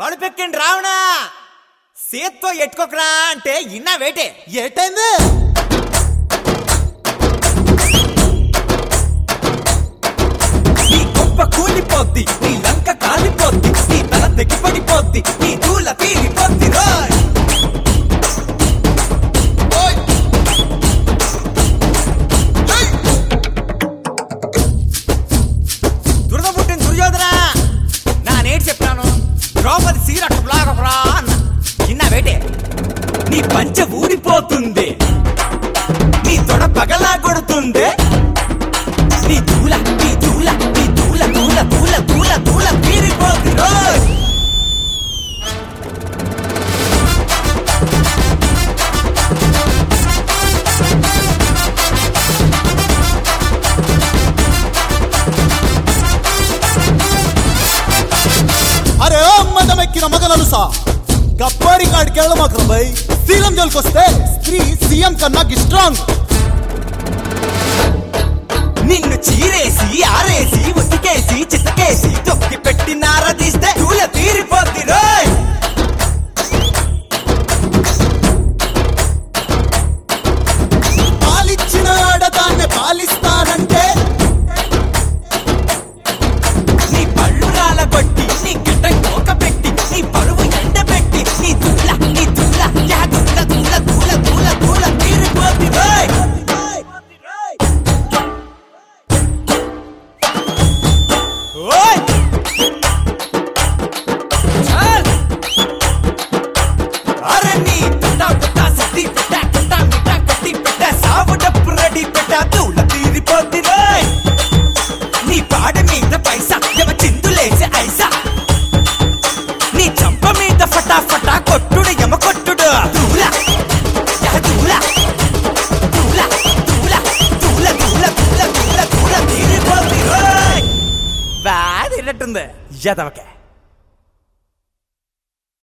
పడుపెక్కిండి రావణా సేత్తో ఎట్టుకోకరా అంటే ఇన్నా వేటే ఏటైంది నీ గొప్ప కూలిపోద్ది నీ లంక కాలిపోద్ది నీ తల తెగి పడిపోద్ది నీ దూల తీరిపోద్ది రోయ్ దురద పుట్టిన దుర్యోధన నా నేటి చెప్పాను ద్రౌపది సీరట్టు బ్లాగొకరా అన్న చిన్న వేటే నీ పంచ ఊడిపోతుంది నీ తొడ పగలా కొడుతుంది నీ దూల నీ దూల నీ దూల దూల దూల దూల దూల తీరిపోతుంది రోయ్ అరే మదమెక్కిన మగనలుసా గప్పాడి కాడికి వెళ్ళమాకరం బై సీఎం జోలికొస్తే స్త్రీ సీఎం కన్నా స్ట్రాంగ్ నిన్ను చీరేసి ఆరేసి ఉతికేసి చితకేసి తొక్కి పెట్టి నారదీస్తే దూల తీరిపోద్ది రోయ్ పాలిచ్చిన ఆడదాన్ని పాలిస్తానంటే నీ పళ్ళు రాలగొట్టి నీ గడ్డ కోక పెట్టి నీ పరువు ఎండ పెట్టి నీ దూల నీ దూల యా దూల దూల దూల దూల దూల తీరిపోద్ది రోయ్ ఓయ్ చల్ అరే నీ పుట్ట పుట్ట సిట్టి పుట్ట పుట్ట మిట్ట కొట్టి పెట్ట సావు డప్పు రెడీ పెట్ట దూల తీరిపోద్ది రోయ్ నీ పాడ మీద పైసా ఎవ చిందులేసే ఐసా నీ చంప మీద ఫటా ఫటా కొట్టుడు ఎమ కొట్టుడు దూల యా దూల దూల దూల దూల దూల దూల దూల దూల తీరిపోద్ది రోయ్ బాగా తిన్నట్టుంది యదవకే